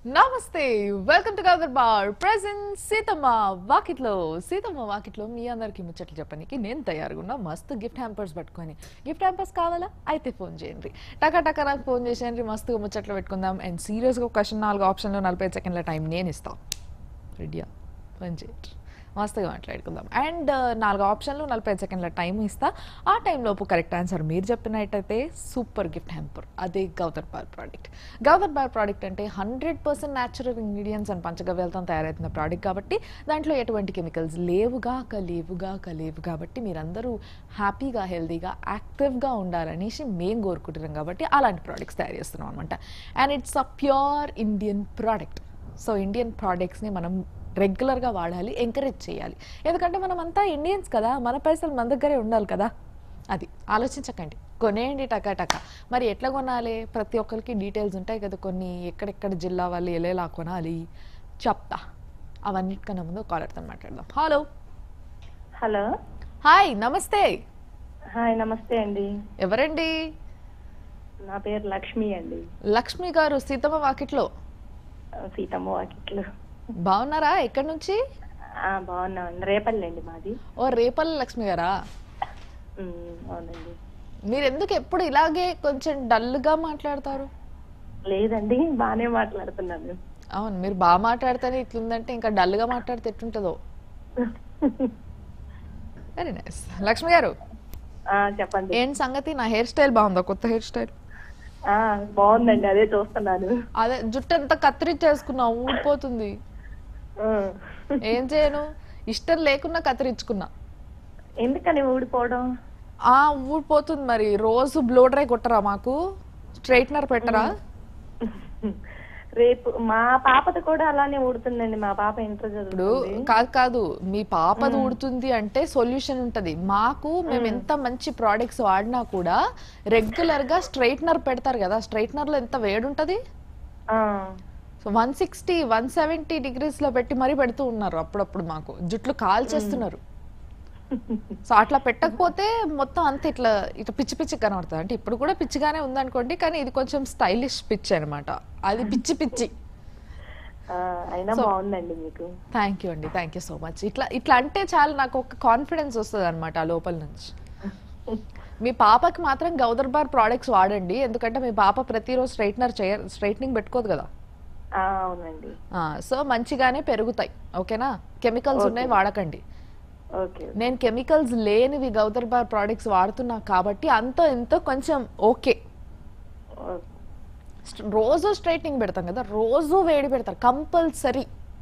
నమస్తే welcome to Gaudhar Bar present Seethamma Vakitlo Seethamma వాకిట్లో మీ అందరికి ముచ్చట్లు చెప్పడానికి నేను తయారుగా ఉన్నా మస్తు గిఫ్ట్ హ్యాంపర్స్ పట్టుకొని గిఫ్ట్ హ్యాంపర్స్ కావాలా అయితే ఫోన్ చేయండి టకా టకా నాకు ఫోన్ చేసేయండి మస్తుగా ముచ్చట్లు పెట్టుకుందాం అండ్ సీరియస్గా క్వశ్చన్ నాలుగు ఆప్షన్లో నలభై సెకండ్ల టైం నేను ఇస్తాను రెడీయా ఫోన్ చేయండి మస్తుగా మాట్లాడుకుందాం అండ్ నాలుగు ఆప్షన్లు నలభై ఐదు సెకండ్ల టైం ఇస్తా ఆ టైంలోపు కరెక్ట్ ఆన్సర్ మీరు చెప్పినట్టయితే సూపర్ గిఫ్ట్ హ్యాంపర్ అదే గౌదర్ బార్ ప్రోడక్ట్ గౌదర్ బార్ ప్రోడక్ట్ అంటే hundred percent natural ingredients and పంచగవ్యాలతో తయారవుతున్న ప్రోడక్ట్ కాబట్టి దాంట్లో ఎటువంటి కెమికల్స్ లేవుగా లేవుగా లేవు కాబట్టి మీరందరూ హ్యాపీగా హెల్తీగా యాక్టివ్గా ఉండాలనేసి మేము కోరుకుంటున్నాం కాబట్టి అలాంటి ప్రోడక్ట్స్ తయారు చేస్తున్నాం అనమాట and it's a pure Indian product so Indian ప్రోడక్ట్స్ని మనం రెగ్యులర్గా వాడాలి ఎంకరేజ్ చేయాలి ఎందుకంటే మనం అంతా ఇండియన్స్ కదా మన పైసలు మన దగ్గరే ఉండాలి కదా అది ఆలోచించకండి కొనేయండి టకా టకా మరి ఎట్లా కొనాలి ప్రతి ఒక్కరికి డీటెయిల్స్ ఉంటాయి కదా కొన్ని ఎక్కడెక్కడ జిల్లా వాళ్ళు ఎలా కొనాలి చెప్తా అవన్నిటికన్నా ముందు కాలర్తో మాట్లాడదాం హలో హలో హాయ్ నమస్తే హాయ్ నమస్తే అండి ఎవరండి నా పేరు లక్ష్మి అండి లక్ష్మి గారు సీతమ్మ వాకిట్లో సీతమ్మ వాకిట్లు బాగున్నారా ఎక్కడి నుంచి ఆ, బాగున్నామండి రేపల్లి అండి మాది ఓ రేపల్లి లక్ష్మి గారా ఉమ్, అవునండి మీరు ఎందుకు ఎప్పుడు ఇలాగే కొంచెం డల్గా మాట్లాడతారు లేదండి బాగానే మాట్లాడుతున్నాను అవును మీరు బాగా మాట్లాడితేనే ఇట్లుందంటే ఇంకా డల్గా మాట్లాడితే ఎట్లుంటుందో వెరీ నైస్ లక్ష్మి గారు ఆ, చెప్పండి ఏంటి సంగతి నా హెయిర్ స్టైల్ బాగుందా కొత్త హెయిర్ స్టైల్ ఆ, బాగుందండి అదే చూస్తున్నాను అదే జుట్టు అంతా కత్తిరించేసుకున్నా ఊడిపోతుంది ఆ. ఏం చేయను ఇష్టం లేకున్నా కత్తిరించుకున్నా ఎందుకని ఊడిపోవడం ఆ ఊడిపోతుంది మరి రోజు బ్లో డ్రై కొట్టరా మాకు స్ట్రైట్నర్ పెట్టరా రేపు మా పాపది కూడా అలానే ఊడుతుందండి మా పాప ఇంటర్ ఇప్పుడు చదువుతుంది కాదు కాదు మీ పాపది ఉడుతుంది అంటే సొల్యూషన్ ఉంటది మాకు మేము ఎంత మంచి ప్రోడక్ట్స్ వాడినా కూడా రెగ్యులర్ గా స్ట్రైట్నర్ పెడతారు కదా స్ట్రైట్నర్ లో ఎంత వేడి ఉంటది ఆ, so one sixty one seventy degrees లో పెట్టి మరీ పెడుతూ ఉన్నారు అప్పుడప్పుడు మాకు జుట్లు కాల్చేస్తున్నారు సో అట్లా పెట్టకపోతే మొత్తం అంత ఇట్లా ఇట్లా పిచ్చి పిచ్చి కనబడుతుంది అంటే ఇప్పుడు కూడా పిచ్చిగానే ఉందనుకోండి కానీ ఇది కొంచెం స్టైలిష్ పిచ్చి అన్నమాట అది పిచ్చి పిచ్చి ఆ, అయినా బాగుందండి మీకు థ్యాంక్ యూ అండి థ్యాంక్ యూ సో మచ్ ఇట్లా ఇట్లా అంటే చాలు నాకు ఒక కాన్ఫిడెన్స్ వస్తుంది అనమాట ఆ లోపల నుంచి మీ పాపకి మాత్రం గౌదర్ బార్ ప్రోడక్ట్స్ వాడండి ఎందుకంటే మీ పాప ప్రతిరోజు స్ట్రైట్నర్ చేయ స్ట్రైట్నింగ్ పెట్టుకోదు కదా ఆ, అవునండి సో మంచిగానే పెరుగుతాయి ఓకేనా కెమికల్స్ ఉన్నాయి వాడకండి ఓకే నేను కెమికల్స్ లేనివి గౌదర్ బార్ ప్రోడక్ట్స్ వాడుతున్నా కాబట్టి అంతో ఎంతో కొంచెం ఓకే ఓకే. స్ట్- రోజు స్ట్రైట్నింగ్ పెడతాం కదా రోజు వేడి పెడతారు కంపల్సరీ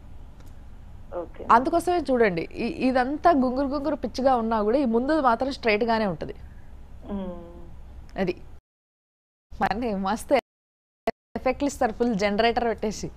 ఓకే అందుకోసమే చూడండి ఈ- ఇదంతా గుంగురు గుంగురు పిచ్చిగా ఉన్నా కూడా ఈ ముందు మాత్రం స్ట్రైట్ గానే ఉంటది ఉమ్. అది మరి మస్తు ఎఫెక్ట్లు ఇస్తారు ఫుల్ జనరేటర్ పెట్టేసి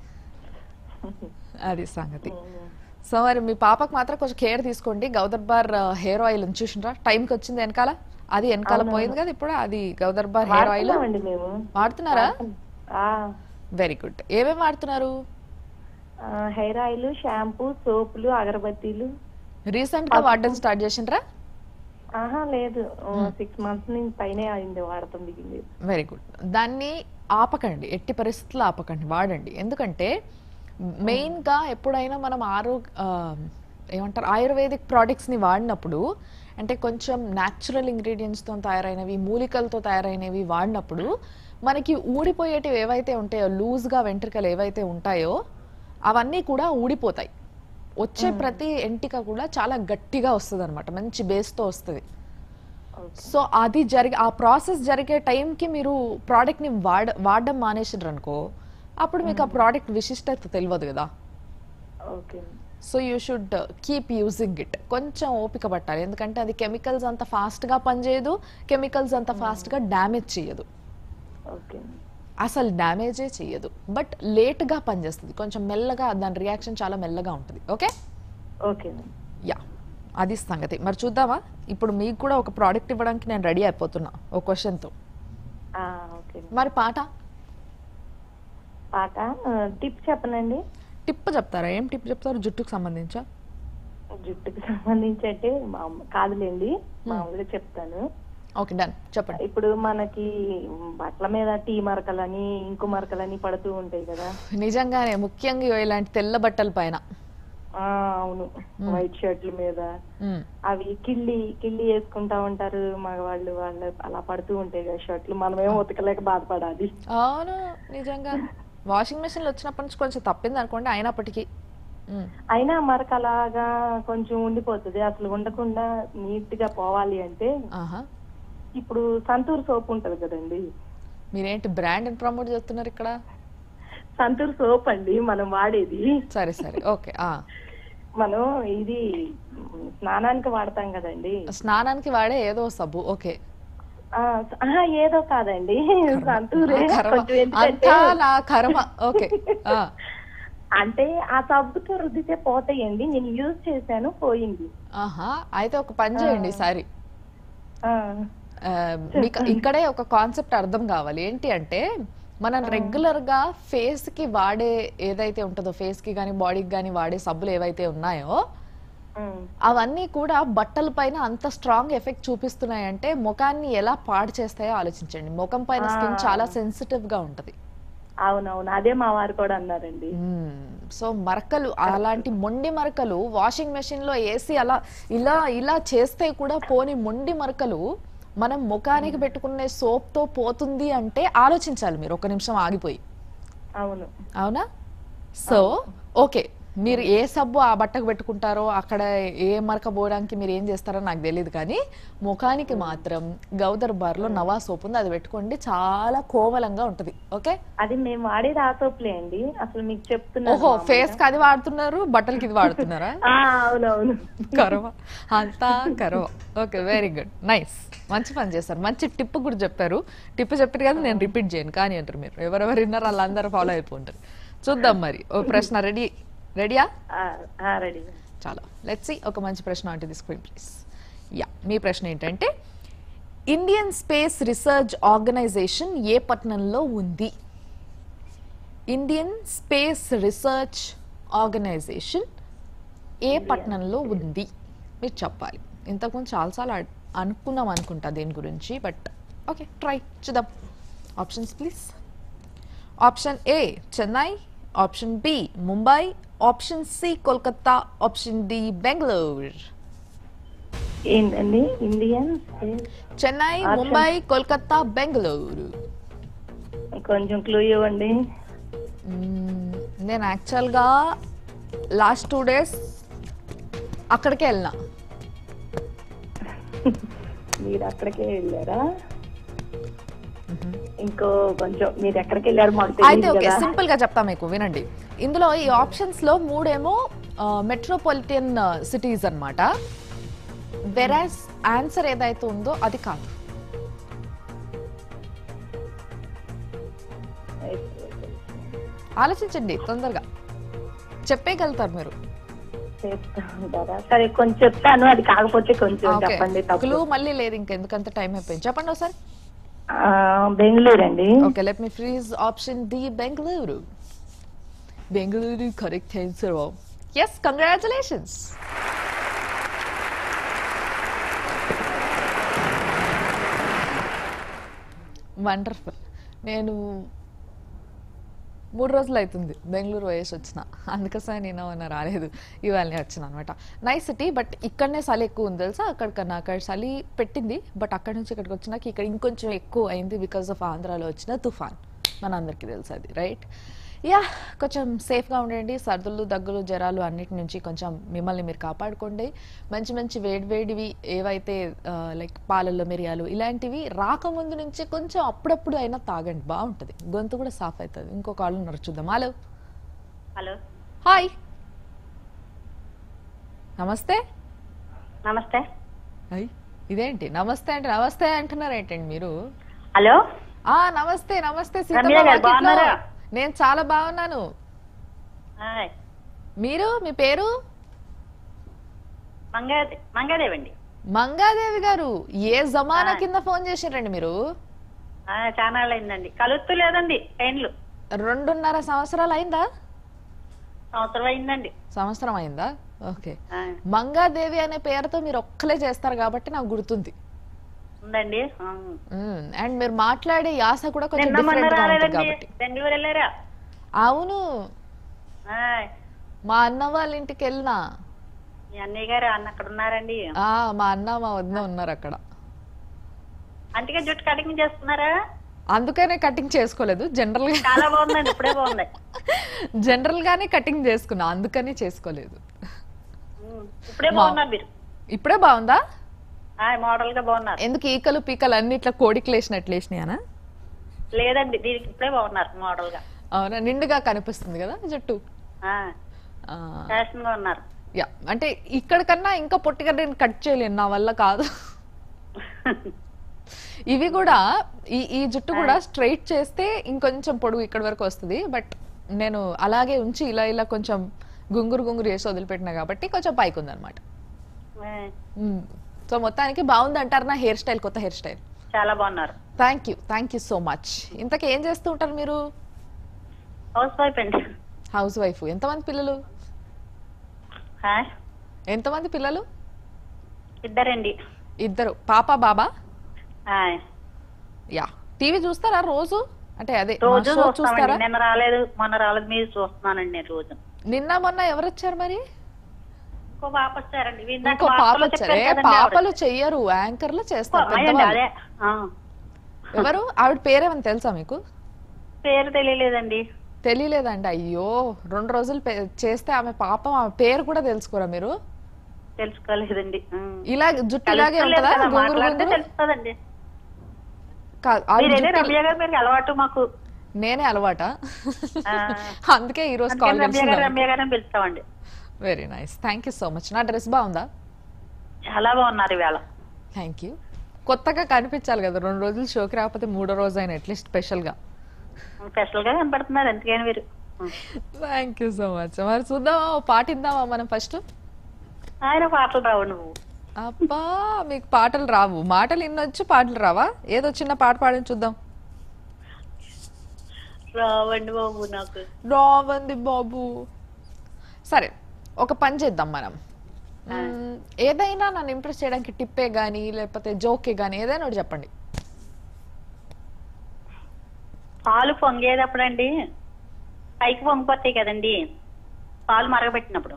అది సంగతి సో మరి మీ పాపకు మాత్రం కొంచెం కేర్ తీసుకోండి గౌదర్ బార్ హెయిర్ ఆయిల్ ఉంది చూసిండ్రా టైంకి వచ్చింది వెనకాల అది వెనకాల పోయింది కదా ఇప్పుడు అది గౌదర్ బార్ హెయిర్ ఆయిల్ వాడుతున్నామండి మేము వాడుతున్నారా ఆ, వెరీ గుడ్ ఏమేమి వాడుతున్నారు ఆ, హెయిర్ ఆయిల్ షాంపూ సోపులు అగరబత్తీలు రీసెంట్ గా వాడడం స్టార్ట్ చేసిండ్రా ఆహా లేదు సిక్స్ మంత్స్ నుంచి పైనే అయింది వాడటం దిగింది వెరీ గుడ్ దాన్ని ఆపకండి ఎట్టి పరిస్థితుల్లో ఆపకండి వాడండి ఎందుకంటే మెయిన్గా ఎప్పుడైనా మనం ఆరోగ్య ఆ, ఏమంటారు ఆయుర్వేదిక్ ప్రోడక్ట్స్ని వాడినప్పుడు అంటే కొంచెం న్యాచురల్ ఇంగ్రీడియంట్స్తో తయారైనవి మూలికలతో తయారైనవి వాడినప్పుడు మనకి ఊడిపోయేటివి ఏవైతే ఉంటాయో లూజ్గా వెంట్రుకలు ఏవైతే ఉంటాయో అవన్నీ కూడా ఊడిపోతాయి వచ్చే ప్రతి ఎంటిక కూడా చాలా గట్టిగా వస్తుంది అనమాట మంచి బేస్తో వస్తుంది ఓకే సో అది జరిగే ఆ ప్రాసెస్ జరిగే టైంకి మీరు ప్రోడక్ట్ని వాడ వాడడం మానేసారు అనుకో అప్పుడు మీకు ఆ ప్రోడక్ట్ విశిష్టత తెలియదు కదా okay so you should keep using it కొంచెం ఓపిక పట్టాలి ఎందుకంటే అది కెమికల్స్ అంత ఫాస్ట్గా పనిచేయదు కెమికల్స్ అంత ఫాస్ట్గా డ్యామేజ్ చేయదు ఓకే అసలు డ్యామేజే చేయదు బట్ లేట్గా పనిచేస్తుంది కొంచెం మెల్లగా దాని రియాక్షన్ చాలా మెల్లగా ఉంటుంది ఓకే ఓకే యా అది సంగతి మరి చూద్దామా ఇప్పుడు మీకు కూడా ఒక ప్రోడక్ట్ ఇవ్వడానికి నేను రెడీ అయిపోతున్నా ఒక క్వశ్చన్తో ఆ, ఓకే మరి పాట పాట టిప్ చెప్పనండి టిప్ చెప్తారా ఏం టిప్ చెప్తారు జుట్టుకు సంబంధించా జుట్టుకి సంబంధించి అంటే మా కాదులేండి మామూలుగా చెప్తాను ఓకే డన్ చెప్పండి ఇప్పుడు మనకి బట్టల మీద టీ మరకలని ఇంకు మరకలని పడుతూ ఉంటాయి కదా నిజంగానే ముఖ్యంగా ఇలాంటి తెల్ల బట్టల పైన ఆ అవును వైట్ షర్ట్ల మీద మ్మ్. అవి కిళ్ళి కిళ్ళి వేసుకుంటా ఉంటారు మగవాళ్ళు వాళ్ళు అలా పడుతూ ఉంటాయి కదా షర్ట్లు మనమేమో ఉతకలేక బాధపడాలి అవును నిజంగా వాషింగ్ మెషిన్లు వచ్చినప్పటి నుంచి కొంచెం తప్పింది అనుకోండి అయినప్పటికీ మ్మ్. అయినా మరక అలాగా కొంచెం ఉండిపోతుంది అసలు ఉండకుండా నీట్ గా పోవాలి అంటే ఆహా ఇప్పుడు సంతూర్ సోప్ ఉంటది కదండి మీరేంటి బ్రాండ్ ప్రమోట్ చేస్తున్నారు ఇక్కడ సంతూర్ సోప్ అండి మనం వాడేది సరే సరే ఓకే ఆ మనం ఇది స్నానానికి వాడతాం కదండి స్నానానికి వాడే ఏదో సబ్బు ఓకే ఆ, ఆహా, ఏదో కాదండి సంతూరే నా కర్మ. కొంచెం ఎందుకంటే అంతా నా కర్మ ఓకే ఆ, అంటే ఆ సబ్బుతో రుద్దితే పోతాయండి నేను యూజ్ చేశాను పోయింది ఆహా అయితే ఒక పని చేయండి ఈసారి ఆ, ఆ, మీకు ఇక్కడే ఒక కాన్సెప్ట్ అర్థం కావాలి ఏంటి అంటే మనం రెగ్యులర్ గా ఫేస్ కి వాడే ఏదైతే ఉంటుందో ఫేస్ కి కానీ బాడీకి కానీ వాడే సబ్బులు ఏవైతే ఉన్నాయో ఉమ్, అవన్నీ కూడా బట్టల పైన అంత స్ట్రాంగ్ ఎఫెక్ట్ చూపిస్తున్నాయంటే ముఖాన్ని ఎలా పాడు చేస్తాయో ఆలోచించండి ముఖం పైన స్కిన్ చాలా సెన్సిటివ్ గా ఉంటది అవునవును అదే మా వారు కూడా అన్నారండి సో మరకలు అలాంటి మొండి మరకలు వాషింగ్ మెషిన్ లో వేసి అలా ఇలా ఇలా చేస్తే కూడా పోని మొండి మరకలు మనం ముఖానికి పెట్టుకునే సోప్ తో పోతుంది అంటే ఆలోచించాలి మీరు ఒక నిమిషం ఆగిపోయి అవును అవునా సో ఓకే మీరు ఏ సబ్బు ఆ బట్టకు పెట్టుకుంటారో అక్కడ ఏ మరక పోవడానికి మీరు ఏం చేస్తారో నాకు తెలియదు కానీ ముఖానికి మాత్రం గౌదర్ బార్లో నవా సోప్ ఉంది అది పెట్టుకోండి చాలా కోమలంగా ఉంటది ఓకే అది మేము వాడేది ఆ సోప్లే అండి అసలు మీకు చెప్తున్నాను ఓహో ఫేస్ కి అది వాడుతున్నారు బట్టలకి ఇది వాడుతున్నారా ఆ, అవునవును కరవ అంతా కరవ ఓకే వెరీ గుడ్ నైస్ మంచి పని చేశారు మంచి టిప్ కూడా చెప్పారు టిప్ చెప్పారు కదా నేను రిపీట్ చేయను కానీ అంటారు మీరు ఎవరెవరు విన్నారో వాళ్ళందరూ ఫాలో అయిపోంటారు చూద్దాం మరి ఓ ప్రశ్న రెడీ రెడీయా రెడీ చాలా లెట్స్ ఒక మంచి ప్రశ్న అంటే స్క్రీన్ ప్లీజ్ యా మీ ప్రశ్న ఏంటంటే ఇండియన్ స్పేస్ రీసెర్చ్ ఆర్గనైజేషన్ ఏ పట్టణంలో ఉంది ఇండియన్ స్పేస్ రీసెర్చ్ ఆర్గనైజేషన్ ఏ పట్టణంలో ఉంది మీరు చెప్పాలి ఇంతకుముందు చాలాసార్లు అడ్- అనుకున్నాం అనుకుంటా దీని గురించి బట్ ఓకే ట్రై చూద్దాం options please option A Chennai option B Mumbai option C Kolkata option D Bengaluru ఏంటండి Indian space Chennai Option- Mumbai Kolkata Bengaluru కొంచెం క్లూ ఇవ్వండి మ్మ్, నేను యాక్చువల్గా లాస్ట్ టూ డేస్ అక్కడికే వెళ్ళినా మీరు అక్కడికే వెళ్ళారా ఇంకో కొంచెం మీరు ఎక్కడికి వెళ్ళారు మాకు అయితే తెలియదు ఓకే కదా సింపుల్ గా చెప్తా మీకు వినండి ఇందులో ఈ ఆప్షన్స్ లో మూడేమో మెట్రోపాలిటన్ సిటీస్ అన్నమాట వెరాస్ ఆన్సర్ ఏదైతే ఉందో అది కాదు ఆలోచించండి తొందరగా చెప్పేయగలుగుతారు మీరు చేస్తా ఉంటారా సరే కొంచెం చెప్తాను అది కాకపోతే కొంచెం ఓకే చెప్పండి తప్పు క్లూ మళ్ళీ లేదు ఇంకెందుకంత టైం అయిపోయింది చెప్పండి ఒకసారి ఆ, బెంగళూరు అండి okay let me freeze option D Bengaluru Bengaluru correct answer yes congratulations wonderful నేను మూడు రోజులు అవుతుంది బెంగళూరు వయసు వచ్చిన అందుకోసమే నేను ఏమైనా రాలేదు ఇవాళ వచ్చిన అనమాట నైస్ సిటీ బట్ ఇక్కడనే చలి ఎక్కువ ఉంది తెలుసా అక్కడికన్నా అక్కడ చలి పెట్టింది బట్ అక్కడ నుంచి ఇక్కడికి వచ్చినాక ఇక్కడ ఇంకొంచెం ఎక్కువ అయింది బికాస్ ఆఫ్ ఆంధ్రాలో వచ్చిన తుఫాన్ మనందరికీ తెలుసు అది రైట్ యా కొంచెం సేఫ్గా ఉండండి సర్దులు దగ్గులు జ్వరాలు అన్నిటి నుంచి కొంచెం మిమ్మల్ని మీరు కాపాడుకోండి మంచి మంచి వేడివేడివి ఏవైతే లైక్ పాలల్లో మిరియాలు ఇలాంటివి రాకముందు నుంచి కొంచెం అప్పుడప్పుడు అయినా తాగండి బాగుంటుంది గొంతు కూడా సాఫ్ అవుతుంది ఇంకో కాళ్ళు ఉన్నారు చూద్దాం హలో హలో హాయ్ నమస్తే నమస్తే అయ్ ఇదేంటి నమస్తే అంటే నమస్తే అంటున్నారు ఏంటండి మీరు హలో ఆ నమస్తే నమస్తే సీతమ్మ రమ్య గారు వాకిట్లో. బాగున్నారా? నేను చాలా బాగున్నాను మీరు మీ పేరు మంగాదే మంగాదేవండి మంగాదేవి గారు ఏ జమానా ఆ. కింద ఫోన్ చేసిండ్రండి మీరు చాలా అయిందండి కలుస్తూ లేదండి ట్రైన్లు రెండున్నర సంవత్సరాలు అయిందా సంవత్సరం అయిందండి సంవత్సరం అయిందా ఓకే మంగాదేవి అనే పేరుతో మీరు ఒక్కలే చేస్తారు కాబట్టి నాకు గుర్తుంది ఉందండి ఆ. అండ్ మీరు మాట్లాడే యాస కూడా కొంచెం నిన్న మొన్న డిఫరెంట్ గా ఉంటుంది రాలేదండి కాబట్టి బెంగళూరు వెళ్ళారా అవును ఆయ్. మా అన్న వాళ్ళ ఇంటికి వెళ్ళినా మీ అన్నయ్య గారు అన్న అక్కడ ఉన్నారండి ఆ మా అన్న మా వదిన ఉన్నారు అక్కడ అందుకే జుట్టు కటింగ్ చేసుకున్నారా అందుకనే కటింగ్ చేసుకోలేదు జనరల్ గా చాలా బాగుందండి ఇప్పుడే బాగుంది జనరల్ గానే కటింగ్ చేసుకున్నా అందుకని చేసుకోలేదు ఉమ్, ఇప్పుడే బాగున్నారు మీరు ఇప్పుడే బాగుందా ఆయ్, మోడల్ గా బాగున్నారు ఎందుకు ఈకలు పీకలు అన్ని ఇట్లా కోడికి లేచినట్లు లేచినాయనా లేదండి దీనికి ఇప్పుడే బాగున్నారు మోడల్ గా అవునా నిండుగా కనిపిస్తుంది కదా జుట్టు ఆ, ఆ, ఫ్యాషన్ గా ఉన్నారు యా అంటే ఇక్కడ కన్నా ఇంకా పొట్టిగా నేను కట్ చేయలేను నా వల్ల కాదు ఇవి కూడా ఈ ఈ జుట్టు కూడా స్ట్రైట్ చేస్తే ఇంకొంచెం పొడుగు ఇక్కడ వరకు వస్తుంది బట్ నేను అలాగే ఉంచి ఇలా ఇలా కొంచెం గుంగురు గుంగురు చేసి వదిలిపెట్టినా కాబట్టి కొంచెం పైకి ఉందన్నమాట ఆయ్, సో మొత్తానికి బాగుంది అంటారు నా హెయిర్ స్టైల్ కొత్త హెయిర్ స్టైల్ చాలా బాగున్నారు thank you thank you so much ఇంతకీ ఏం చేస్తూ ఉంటారు మీరు హౌస్ వైఫ్ అండి హౌస్ వైఫ్ ఎంతమంది పిల్లలు ఆయ్, ఎంతమంది పిల్లలు ఇద్దరండి ఇద్దరు పాప బాబా ఆయ్. యా టీవీ చూస్తారా రోజు అంటే అదే మా రోజు షో చూస్తామండి చూస్తారా నిన్న రాలేదు మొన్న రాలేదు మీరు చూస్తున్నానండి నేను రోజు నిన్న మొన్న ఎవరు వచ్చారు మరి ఇంకో పాప వచ్చారండి ఇవి ఇందాక ఇంకో పాప వార్తల్లో వచ్చారు ఏ చెప్పారు కదండి ఆవిడ. పాపలు చెయ్యరు యాంకర్లు చేస్తారు అమ్మాయండి, పెద్దవాళ్ళు అదే ఆ. ఎవరు ఆవిడ పేరేమని తెలుసా మీకు పేరు తెలియలేదండి తెలియలేదండి అయ్యో రెండు రోజులు పే- చేస్తే ఆమె పాపం ఆమె పేరు కూడా తెలుసుకోరా మీరు తెలుసుకోలేదండి ఉమ్. ఇలా జుట్టు ఇలాగే తెలుసుకోలేదు ఉంటుందా కదా, గుంగురు మాట్లాడితే గుంగురు తెలుస్తుందండి కాదు, ఆవిడ మీరేనే జుట్టు రమ్య గారు మీరు అలవాటు మాకు నేనే అలవాట ఆ. అందుకే ఈ రోజు అందుకని కాల్ రమ్య గారు చేస్తున్నాను రమ్య గారు అని పిలుస్తామండి very nice thank you so much నా డ్రెస్ బాగుందా చాలా బాగున్నారు ఇవాళ థ్యాంక్ యూ కొత్తగా కనిపించాలి కదా రెండు రోజులు షోకి రాకపోతే మూడో రోజు అయినా అట్లీస్ట్ స్పెషల్గా స్పెషల్ గా కనపడుతున్నారు ఎందుకని మీరు um. Thank you so much మరి చూద్దామా ఓ పాట ఇద్దామా మనం ఫస్ట్ ఆయన పాటలు రావు నువ్వు అబ్బా మీకు పాటలు రావు మాటలు ఇన్నొచ్చు పాటలు రావా ఏదో చిన్న పాట పాడని చూద్దాం రావండి బాబు నాకు రావంది బాబు సరే ఒక పని చేద్దాం మనం మ్మ్, ఏదైనా నన్ను ఇంప్రెస్ చేయడానికి టిప్పే గానీ లేకపోతే జోకే గానీ ఏదైనా ఒకటి చెప్పండి పాలు పొంగేటప్పుడండి పైకి పొంగిపోతాయి కదండి పాలు మరగబెట్టినప్పుడు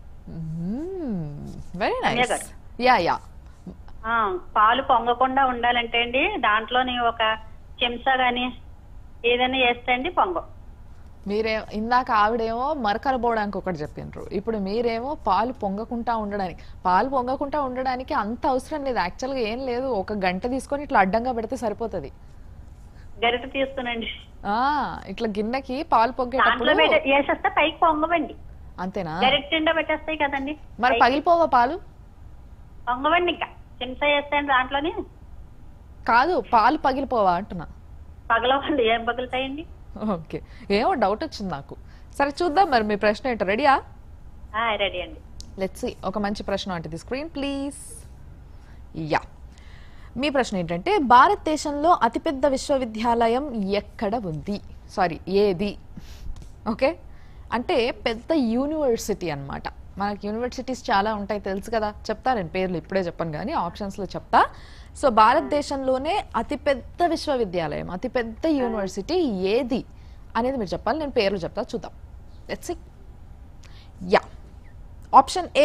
very Ramya nice garu. Yeah yeah ఆ పాలు పొంగకుండా ఉండాలంటే అండి దాంట్లోని ఒక చెంచా గాని ఏదైనా వేస్తే అండి పొంగ మీరే ఇందాక ఆవిడేమో మరకలు పోవడానికి ఒకటి చెప్పిండ్రు ఇప్పుడు మీరేమో పాలు పొంగకుండా ఉండడానికి పాలు పొంగకుండా ఉండడానికి అంత అవసరం లేదు యాక్చువల్గా ఏం లేదు ఒక గంట తీసుకొని ఇట్లా అడ్డంగా పెడితే సరిపోతుంది గరిట తీస్తునండి ఆ ఇట్లా గిన్నెకి పాలు పొంగేటప్పుడు దాంట్లో పెట్టే- వేసేస్తే పైకి పొంగవండి అంతేనా గరిట నిండా పెట్టేస్తాయి కదండి మరి పగిలిపోవా పాలు పొంగవండి ఇంకా చెంచా వేస్తే అండి దాంట్లోని కాదు పాలు పగిలిపోవా అంటున్నా పగలవండి ఏం పగులుతాయండి ఓకే ఏమో డౌట్ వచ్చింది నాకు సరే చూద్దాం మరి మీ ప్రశ్న ఏంటో రెడీయా రెడీ అండి లెట్స్ ఒక మంచి ప్రశ్న అంటే స్క్రీన్ ప్లీజ్ యా మీ ప్రశ్న ఏంటంటే భారతదేశంలో అతిపెద్ద విశ్వవిద్యాలయం ఎక్కడ ఉంది సారీ ఏది ఓకే అంటే పెద్ద యూనివర్సిటీ అన్నమాట మనకి యూనివర్సిటీస్ చాలా ఉంటాయి తెలుసు కదా చెప్తా నేను పేర్లు ఇప్పుడే చెప్పను కానీ ఆప్షన్స్లో చెప్తా సో భారతదేశంలోనే అతిపెద్ద విశ్వవిద్యాలయం అతిపెద్ద యూనివర్సిటీ ఏది అనేది మీరు చెప్పాలి నేను పేర్లు చెప్తా చూద్దాం let's yeah option A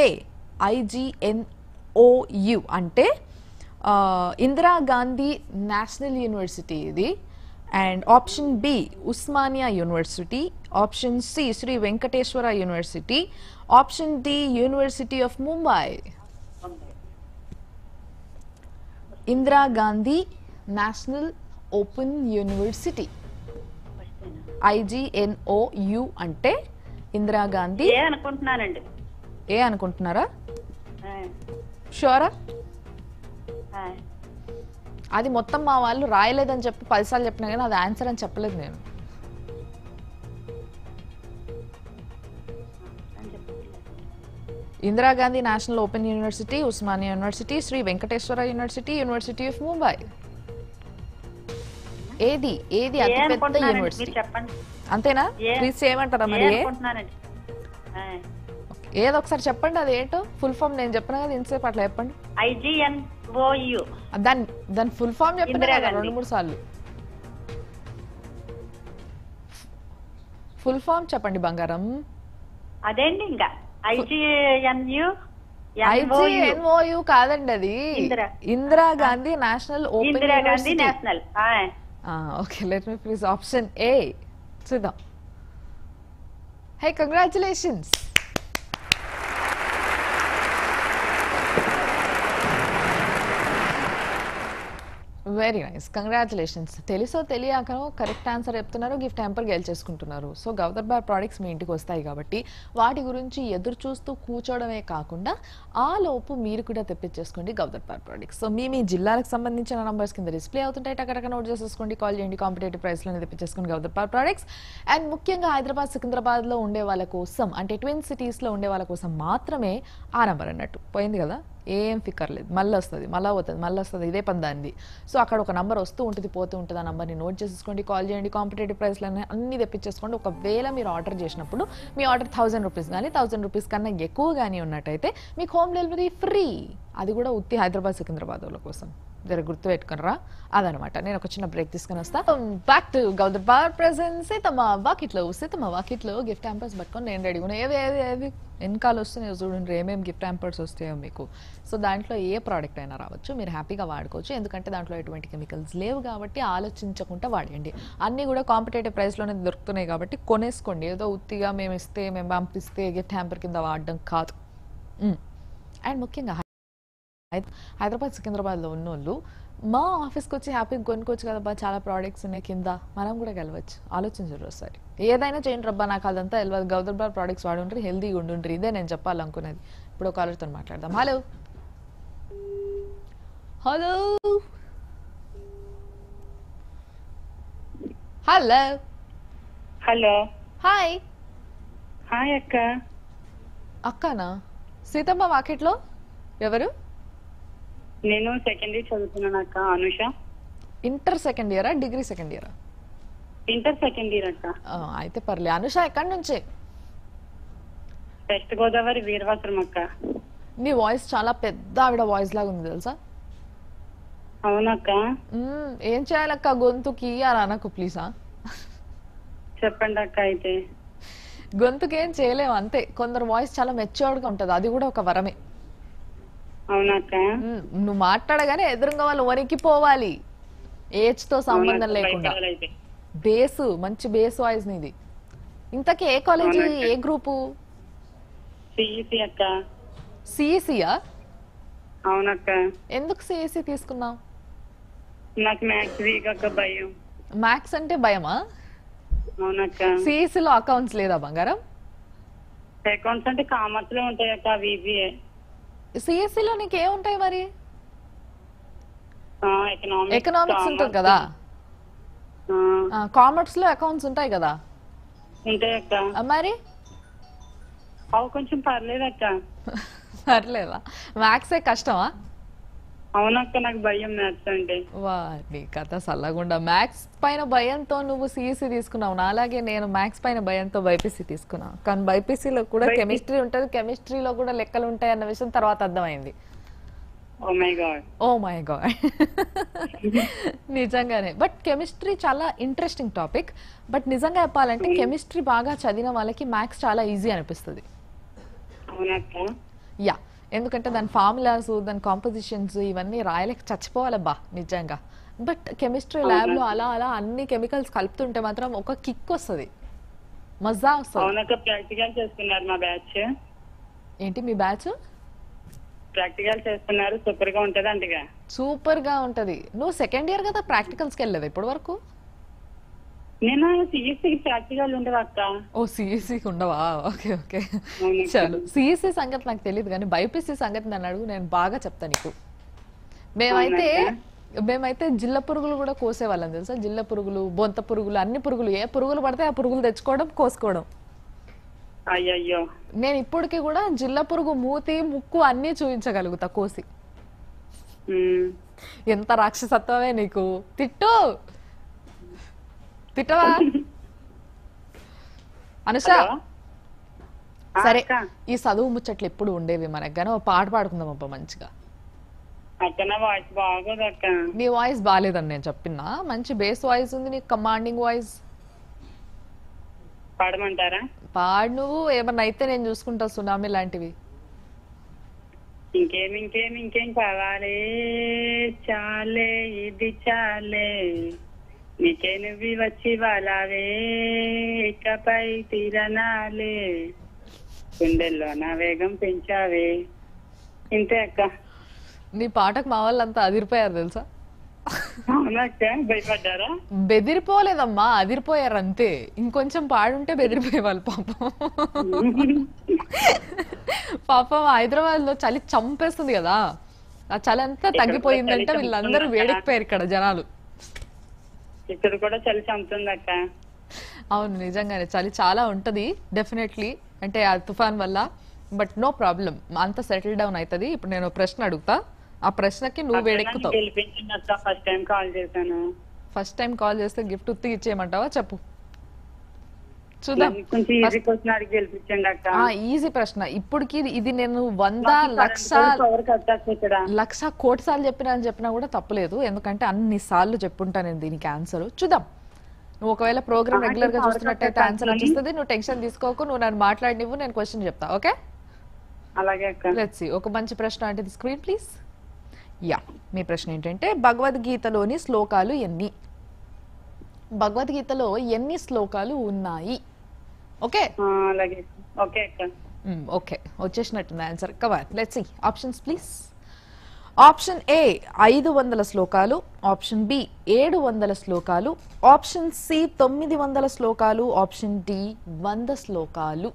IGNOU అంటే ఆ, ఇందిరా గాంధీ నేషనల్ యూనివర్సిటీ ఇది and option B Osmania University option C Shri Venkateswara University option D University of Mumbai Indira Gandhi National Open University IGNOU అంటే ఇందిరా గాంధీ ఏ అనుకుంటున్నానండి ఏ అనుకుంటున్నారా ఆ, షూరా ఆ. అది మొత్తం మా వాళ్ళు రాయలేదని చెప్పి పదిసార్లు చెప్పినా కానీ అది ఆన్సర్ అని చెప్పలేదు నేను Indira Gandhi national Open university Osmania university Shri Venkateswara university university of Mumbai ఏది ఏది ఏ అతిపెద్ద అనుకుంటున్నానండి మీరు యూనివర్సిటీ చెప్పండి అంతేనా ఏ- ప్లీజ్ ఏమంటారా ఏ మరి ఏ అనుకుంటున్నానండి ఆ, ఏదో ఒకసారి చెప్పండి అది ఏంటో ఫుల్ ఫామ్ నేను చెప్పిన కదా ఇంతసేపు అట్లా చెప్పండి ఐజిఎన్ ఓయు దాని దాని ఫుల్ ఫామ్ చెప్పండి కదా ఇందిరాగాంధీ. రెండు మూడు సార్లు ఫుల్ ఫామ్ చెప్పండి బంగారం అదేండి ఇంకా ఐజిఎన్యు ఐజిఎన్ఓయు కాదండి అది Indira. Indira Gandhi National Open Indira Gandhi University National okay let me please option A చూద్దాం hey congratulations very nice congratulations తెలుసో తెలియకనో కరెక్ట్ ఆన్సర్ చెప్తున్నారు గిఫ్ట్ హ్యాంపర్ గెలిచేసుకుంటున్నారు సో గౌదర్ బార్ ప్రోడక్ట్స్ మీ ఇంటికి వస్తాయి కాబట్టి వాటి గురించి ఎదురు చూస్తూ కూర్చోవడమే కాకుండా ఆ లోపు మీరు కూడా తెప్పించేసుకోండి గౌదర్ బార్ ప్రోడక్ట్స్ సో మీ మీ జిల్లాలకు సంబంధించిన నంబర్స్ కింద డిస్ప్లే అవుతుంటాయి టకటక నోట్ చేసేసుకోండి కాల్ చేయండి కాంపిటేటివ్ ప్రైస్లోనే తెప్పించేసుకోండి గౌదర్ బార్ ప్రోడక్ట్స్ అండ్ ముఖ్యంగా హైదరాబాద్ సికింద్రాబాద్లో ఉండే వాళ్ళ కోసం అంటే ట్విన్ సిటీస్లో ఉండే వాళ్ళ కోసం మాత్రమే ఆ నంబర్ అన్నట్టు పోయింది కదా ఏం ఫిక్కర్ లేదు మళ్ళీ వస్తుంది మళ్ళీ పోతుంది మళ్ళీ వస్తుంది ఇదే పని దాన్ని సో అక్కడ ఒక నంబర్ వస్తూ ఉంటుంది పోతూ ఉంటుంది ఆ నంబర్ని నోట్ చేసేసుకోండి కాల్ చేయండి కాంపిటేటివ్ ప్రైస్లన్నీ అన్ని తెప్పించేసుకోండి ఒకవేళ మీరు ఆర్డర్ చేసినప్పుడు మీ ఆర్డర్ థౌసండ్ రూపీస్ కానీ థౌసండ్ రూపీస్ కన్నా ఎక్కువ కానీ ఉన్నట్టయితే మీకు హోమ్ డెలివరీ ఫ్రీ అది కూడా ఉత్తి హైదరాబాద్ సికింద్రాబాద్ వాళ్ళ కోసం జర గుర్తు పెట్టుకునరా అదనమాట నేను ఒక చిన్న బ్రేక్ తీసుకుని వస్తా back to Gaudhar Bar present Seethamma Vakitlo Seethamma వాకిట్లో గిఫ్ట్ హ్యాంపర్స్ పట్టుకొని నేను రెడీ ఉన్నా ఏవి ఏవి ఏవి వెనకాల వస్తున్నాయో చూడండి ఏమేమి గిఫ్ట్ హ్యాంపర్స్ వస్తాయో మీకు సో దాంట్లో ఏ ప్రోడక్ట్ అయినా రావచ్చు మీరు హ్యాపీగా వాడుకోవచ్చు ఎందుకంటే దాంట్లో ఎటువంటి కెమికల్స్ లేవు కాబట్టి ఆలోచించకుండా వాడండి అన్నీ కూడా కాంపిటేటివ్ ప్రైస్లోనే దొరుకుతున్నాయి కాబట్టి కొనేసుకోండి ఏదో ఉత్తిగా మేము ఇస్తే మేము పంపిస్తే గిఫ్ట్ హ్యాంపర్ కింద వాడడం కాదు అండ్ ముఖ్యంగా హై- హైదరాబాద్ సికింద్రాబాద్లో ఉన్నోళ్ళు మా ఆఫీస్కి వచ్చి హ్యాపీగా కొనుక్కోవచ్చు కదబ్బా చాలా ప్రోడక్ట్స్ ఉన్నాయి కింద మనం కూడా గెలవచ్చు ఆలోచించరు ఒకసారి ఏదైనా చేయండి రబ్బా నాకు అదంతా తెలియదు గౌదర్ బార్ ప్రోడక్ట్స్ వాడుంటారు హెల్తీగా ఉండుంటారు ఇదే నేను చెప్పాలనుకునేది ఇప్పుడు ఒక కాలర్తో మాట్లాడదాం hello hello hello hello hi hi అక్క అక్కనా సీతమ్మ మార్కెట్లో ఎవరు నేను సెకండ్ ఇయర్ చదువుతున్నాను అక్క అనుష ఇంటర్ సెకండ్ ఇయరా డిగ్రీ సెకండ్ ఇయరా ఇంటర్ సెకండ్ ఇయర్ అక్క ఆ, అయితే పర్లే అనుష ఎక్కడి నుంచి వెస్ట్ గోదావరి వీరవాసరం అక్క నీ వాయిస్ చాలా పెద్ద ఆవిడ వాయిస్ లాగా ఉంది తెలుసా అవునక్క మ్మ్, ఏం చేయాలక్క గొంతుకి అలా అనకు ప్లీజా చెప్పండి అక్క అయితే గొంతుకి ఏం చేయలేము అంతే కొందరు వాయిస్ చాలా మెచ్యూర్డ్ గా ఉంటది అది కూడా ఒక వరమే అవునక్క మ్మ్, నువ్వు మాట్లాడగానే ఎదురుగా వాళ్ళు వణికిపోవాలి ఏజ్ తో సంబంధం లేకుండా అయితే బేసు మంచి బేస్ వాయిస్ నీది ఇంతకీ ఏ కాలేజ్ ఏ గ్రూపు సిఈసి అక్క సిఈసియా అవునక్క ఎందుకు సిఈసి తీసుకున్నావు నాకు మ్యాథ్స్ వీక్ అక్క భయం మ్యాథ్స్ అంటే భయమా అవునక్క సిఈసి లో అకౌంట్స్ లేదా బంగారం అకౌంట్స్ అంటే కామర్స్ లో ఉంటాయి అక్క విబిఏ సిఎస్సి లో నీకు ఏముంటాయి మరి ఎకనామిక్స్ ఎకనామిక్స్ ఉంటుంది కదా కామర్స్ లో అకౌంట్స్ ఉంటాయి కదా ఉంటాయి అక్క ఆ, మరి అవి కొంచెం పర్లేదు అక్క పర్లేదా మ్యాథ్సే కష్టమా అవునక్క నాకు భయం మ్యాథ్స్ అంటే వా నీ కథ సల్లగుండా మ్యాథ్స్ పైన భయంతో నువ్వు సిఎస్సి తీసుకున్నావు నాలాగే నేను మ్యాథ్స్ పైన భయంతో బైపీసీ తీసుకున్నా కానీ బైపీసీలో కూడా కెమిస్ట్రీ ఉంటుంది కెమిస్ట్రీలో కూడా లెక్కలు ఉంటాయి అన్న విషయం తర్వాత అర్థమైంది oh my god oh my god నిజంగానే బట్ కెమిస్ట్రీ చాలా ఇంట్రెస్టింగ్ టాపిక్ బట్ నిజంగా చెప్పాలంటే కెమిస్ట్రీ బాగా చదివిన వాళ్ళకి మ్యాథ్స్ చాలా ఈజీ అనిపిస్తుంది అవునక్క యా ఎందుకంటే దాని ఫార్ములాస్ దాని కాంపోజిషన్స్ ఇవన్నీ రాయలేక చచ్చిపోవాలబ్బా నిజంగా బట్ కెమిస్ట్రీ ల్యాబ్లో అలా అలా అన్ని కెమికల్స్ కలుపుతుంటే మాత్రం ఒక కిక్ వస్తుంది మజా వస్తుంది అవునక్క ప్రాక్టికల్ చేస్తున్నారు మా బ్యాచ్ ఏంటి మీ బ్యాచ్ ప్రాక్టికల్ చేస్తున్నారు సూపర్ గా ఉంటది అంటగా సూపర్ గా ఉంటది నువ్వు సెకండ్ ఇయర్ కదా ప్రాక్టికల్స్కి వెళ్ళలేదు ఇప్పటి వరకు నేను సిఎస్సి ప్రాక్టికల్ ఉండదు అక్క ఓ సిఎస్సికి ఉండవా ఓకే ఓకే అవునక్క. చలో సిఎస్సి సంగతి నాకు తెలియదు కానీ బైపీసీ సంగతి నన్ను అడుగు నేను బాగా చెప్తాను నీకు మేమైతే మేమైతే జిల్ల పురుగులు కూడా కోసేవాళ్ళం తెలుసా జిల్ల పురుగులు బొంత పురుగులు అన్ని పురుగులు ఏ పురుగులు పడితే ఆ పురుగులు తెచ్చుకోవడం కోసుకోవడం అయ్యయ్యో నేను ఇప్పటికి కూడా జిల్ల పురుగు మూతి ముక్కు అన్నీ చూపించగలుగుతా కోసి ఉమ్. ఎంత రాక్షసత్వమే నీకు తిట్టు తిట్టవా అనుష హలో? ఆ, సరే అక్క. ఈ చదువు ముచ్చట్లు ఎప్పుడు ఉండేవి మనకు గానీ ఓ పాట పాడుకుందాం అబ్బా మంచిగా అక్క నా వాయిస్ బాగోదు అక్క నీ వాయిస్ బాగాలేదని నేను చెప్పినా మంచి బేస్ వాయిస్ ఉంది నీకు కమాండింగ్ వాయిస్ పాడమంటారా పాడు నువ్వు ఏమన్నా అయితే నేను చూసుకుంటా సునామీ లాంటివి ఇంకేం ఇంకేం ఇంకేం కావాలి చాలే ఇది చాలే నీకే నువ్వు వచ్చి వాళ్ళవే ఇకపై తీరనాలే గుండెల్లో నా వేగం పెంచావే ఇంతే అక్క నీ పాటకు మా వాళ్ళంతా అదిరిపోయారు తెలుసా అవునక్క భయపడ్డారా బెదిరిపోలేదమ్మా అదిరిపోయారు అంతే ఇంకొంచెం పాడుంటే బెదిరిపోయేవాళ్ళు పాపం పాపం హైదరాబాద్ లో చలి చంపేస్తుంది కదా ఆ చలి అంతా తగ్గిపోయిందంటే చలి వీళ్ళందరూ చంపుతుంది వేడెక్కిపోయారు ఇక్కడ జనాలు ఇక్కడ కూడా చలి చంపుతుంది అక్క అవును నిజంగానే చలి చాలా ఉంటది డెఫినెట్లీ అంటే ఆ తుఫాన్ వల్ల బట్ నో ప్రాబ్లం అంతా సెటిల్ డౌన్ అవుతుంది ఇప్పుడు నేను ఒక ప్రశ్న అడుగుతా ఆ ప్రశ్నకి నువ్వు వేడెక్కుతావు గెలిపించింది అక్క ఫస్ట్ టైం కాల్ చేశాను ఫస్ట్ టైం కాల్ చేస్తే గిఫ్ట్ ఉత్తి ఇచ్చేయమంటావా చెప్పు చూద్దాం కొంచెం ఈజీ క్వశ్చన్ అడిగి గెలిపించండి అక్క ఆ ఈజీ ప్రశ్న ఇప్పటికి ఇది నేను వంద లక్ష పవర్ కట్ అక్క ఇక్కడ లక్ష కోటి సార్లు చెప్పినా అని చెప్పినా కూడా తప్పలేదు ఎందుకంటే అన్ని సార్లు చెప్పుంటా నేను దీనికి ఆన్సర్ చూద్దాం నువ్వు ఒకవేళ ప్రోగ్రామ్ ఆ, రెగ్యులర్ గా ఇంకా చూస్తున్నట్టయితే అవకాశం ఆన్సర్ కానీ- వచ్చేస్తుంది నువ్వు టెన్షన్ తీసుకోకు నువ్వు నన్ను మాట్లాడినివ్వు నేను క్వశ్చన్ చెప్తా ఓకే అలాగే అక్క లెట్స్ ఒక మంచి ప్రశ్న అంటే స్క్రీన్ ప్లీజ్ యా మీ ప్రశ్న ఏంటంటే భగవద్గీతలోని శ్లోకాలు ఎన్ని భగవద్గీతలో ఎన్ని శ్లోకాలు ఉన్నాయి ఓకే ఆ, అలాగే ఓకే అక్క ఓకే వచ్చేసినట్టుంది answer cover let's see options please option A ఐదు వందల శ్లోకాలు ఆప్షన్ బి ఏడు వందల శ్లోకాలు ఆప్షన్ సి తొమ్మిది వందల శ్లోకాలు ఆప్షన్ డి వంద శ్లోకాలు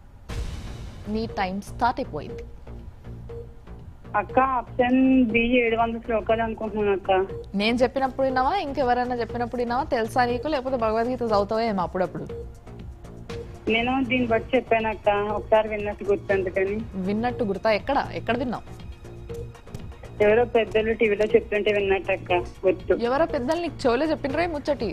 నీ టైం స్టార్ట్ అయిపోయింది అక్క ఆప్షన్ బి ఏడు వందల శ్లోకాలు అనుకుంటున్నాను అక్క నేను చెప్పినప్పుడు విన్నావా ఇంకెవరైనా చెప్పినప్పుడు విన్నావా తెలుసా నీకు లేకపోతే భగవద్గీత చదువుతావా ఏమో అప్పుడప్పుడు నేను దీన్ని బట్టి చెప్పాను అక్క ఒకసారి విన్నట్టు గుర్తుందుకని విన్నట్టు గుర్తా ఎక్కడ ఎక్కడ విన్నావు ఎవరో పెద్దలు టీవీలో చెప్తుంటే విన్నట్టు అక్క గుర్తు ఎవరో పెద్దలు నీకు చెవులో చెప్పినరే ముచ్చటి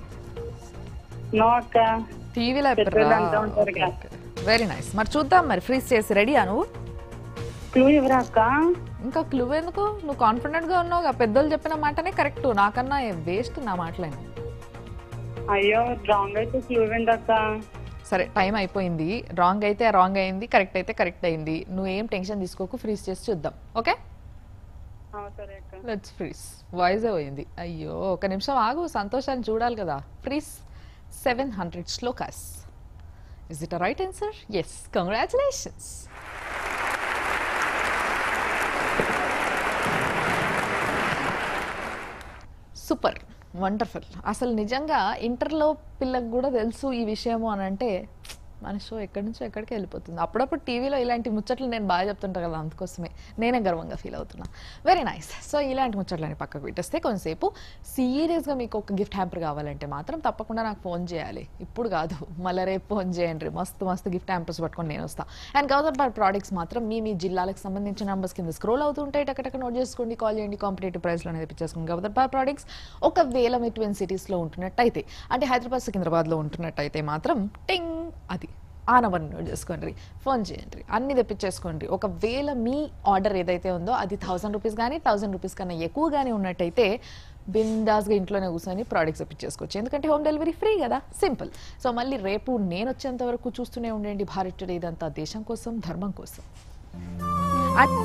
నో అక్క టీవీలో పెద్దలు అంటూ ఉంటారు కదా. వెరీ నైస్ మరి చూద్దాం మరి ఫ్రీజ్ చేసి రెడీయా నువ్వు క్లూ ఎవరా అక్క ఇంకా క్లూ ఎందుకు నువ్వు కాన్ఫిడెంట్ గా ఉన్నావు పెద్దలు చెప్పిన మాటనే కరెక్ట్ నాకన్నా వేస్ట్ నా మాటలేను అయ్యో రాంగ్ అయితే క్లూ ఇవ్వండి అక్క సరే టైం అయిపోయింది రాంగ్ అయితే రాంగ్ అయింది కరెక్ట్ అయితే కరెక్ట్ అయింది నువ్వు ఏం టెన్షన్ తీసుకోకు ఫ్రీజ్ చేసి చూద్దాం ఓకే ఆ, సరే అక్క లెట్స్ ఫ్రీజ్ వాయిస్ పోయింది అయ్యో ఒక నిమిషం ఆగు సంతోషాన్ని చూడాలి కదా freeze seven hundred shlokas is it right answer yes congratulations super wonderful అసలు నిజంగా ఇంటర్లో పిల్లకి కూడా తెలుసు ఈ విషయము అని అంటే మన షో ఎక్కడి నుంచో ఎక్కడికి వెళ్ళిపోతుంది అప్పుడప్పుడు టీవీలో ఇలాంటి ముచ్చట్లు నేను బాగా చెప్తుంటా కదా అందుకోసమే నేనే గర్వంగా ఫీల్ అవుతున్నా వెరీ నైస్ సో ఇలాంటి ముచ్చట్లని పక్కకు పెట్టేస్తే కొంతసేపు సీరియస్గా మీకు ఒక గిఫ్ట్ హ్యాంపర్ కావాలంటే మాత్రం తప్పకుండా నాకు ఫోన్ చేయాలి ఇప్పుడు కాదు మళ్ళీ రేపు ఫోన్ చేయండి మస్తు మస్తు గిఫ్ట్ హ్యాంపర్స్ పట్టుకొని నేను వస్తాను అండ్ గౌదర్ బార్ ప్రోడక్ట్స్ మాత్రం మీ మీ జిల్లాలకు సంబంధించిన నెంబర్స్ కింద స్క్రోల్ అవుతుంటాయి టక్కటక్క నోట్ చేసుకోండి కాల్ చేయండి కాంపిటేటివ్ ప్రైస్లో అనేది తెప్పించేసుకోండి గౌదర్ బార్ ప్రోడక్ట్స్ ఒకవేళ మీ ట్విన్ సిటీస్లో ఉంటున్నట్టయితే అంటే హైదరాబాద్ సికింద్రాబాద్లో ఉంటున్నట్టయితే మాత్రం టింగ్ అది ఆ నెంబర్ నోట్ చేసుకోండి ఫోన్ చేయండి అన్ని తెప్పించేసుకోండి ఒకవేళ మీ ఆర్డర్ ఏదైతే ఉందో అది థౌసండ్ రూపీస్ కానీ థౌసండ్ రూపీస్ కన్నా ఎక్కువ కానీ ఉన్నట్టయితే బిందాస్గా ఇంట్లోనే కూర్చొని ప్రోడక్ట్స్ తెప్పించేసుకోవచ్చు ఎందుకంటే హోమ్ డెలివరీ ఫ్రీ కదా సింపుల్ సో మళ్ళీ రేపు నేను వచ్చేంత వరకు చూస్తూనే ఉండండి భారత్ టుడే ఇదంతా దేశం కోసం ధర్మం కోసం అట్-